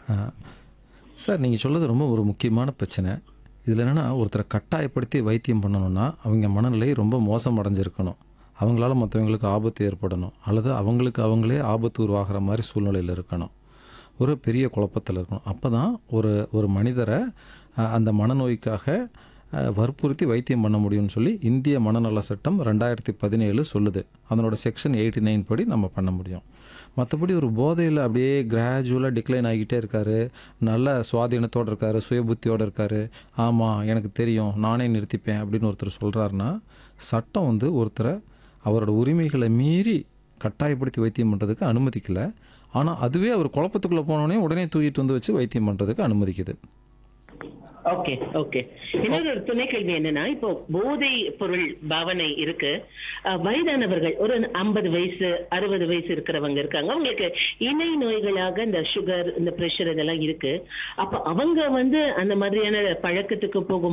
ஆ. Sir நீங்கள் சொல்றது ரொம்ப ஒரு முக்கியமான பிரச்சனை இதில் என்னென்னா ஒருத்தரை கட்டாயப்படுத்தி வைத்தியம் பண்ணணும்னா அவங்க மனநிலை ரொம்ப மோசம் அடைஞ்சிருக்கணும் அவங்களால மற்றவங்களுக்கு ஆபத்து ஏற்படணும் அல்லது அவங்களுக்கு அவங்களே ஆபத்து உருவாகிற மாதிரி சூழ்நிலையில் இருக்கணும் ஒரு பெரிய குழப்பத்தில் இருக்கணும் அப்போ தான் ஒரு ஒரு மனிதரை அஹ், அந்த மனநோய்க்காக அஹ், வற்புறுத்தி வைத்தியம் பண்ண முடியும்னு சொல்லி இந்திய மனநல சட்டம் ரெண்டாயிரத்தி பதினேழு சொல்லுது அதனோட செக்ஷன் எயிட்டி நைன் படி நம்ம பண்ண முடியும் மற்றபடி ஒரு போதையில் அப்படியே கிராஜுவலாக டிக்ளைன் ஆகிட்டே இருக்காரு நல்ல சுவாதீனத்தோடு இருக்காரு சுயபுத்தியோடு இருக்காரு ஆமாம் எனக்கு தெரியும் நானே நிறுத்திப்பேன் அப்படின்னு ஒருத்தர் சொல்கிறாருன்னா சட்டம் வந்து ஒருத்தரை அவரோட உரிமைகளை மீறி கட்டாயப்படுத்தி வைத்தியம் பண்ணுறதுக்கு அனுமதிக்கல ஆனால் அதுவே அவர் குழப்பத்துக்குள்ளே போனோடனே உடனே தூக்கிட்டு வந்து வச்சு வைத்தியம் பண்ணுறதுக்கு அனுமதிக்குது ஓகே ஓகே இன்னொரு ஒரு துணை கேள்வி என்னன்னா இப்போ போதை பொருள் பாவனை இருக்கு அஹ், வயதானவர்கள் ஒரு ஐம்பது வயசு அறுபது வயசு இருக்கிறவங்க இருக்காங்க அவங்களுக்கு இணை நோய்களாக இந்த சுகர் இந்த பிரஷர் இதெல்லாம் இருக்கு அப்ப அவங்க வந்து அந்த மாதிரியான பழக்கத்துக்கு போகும்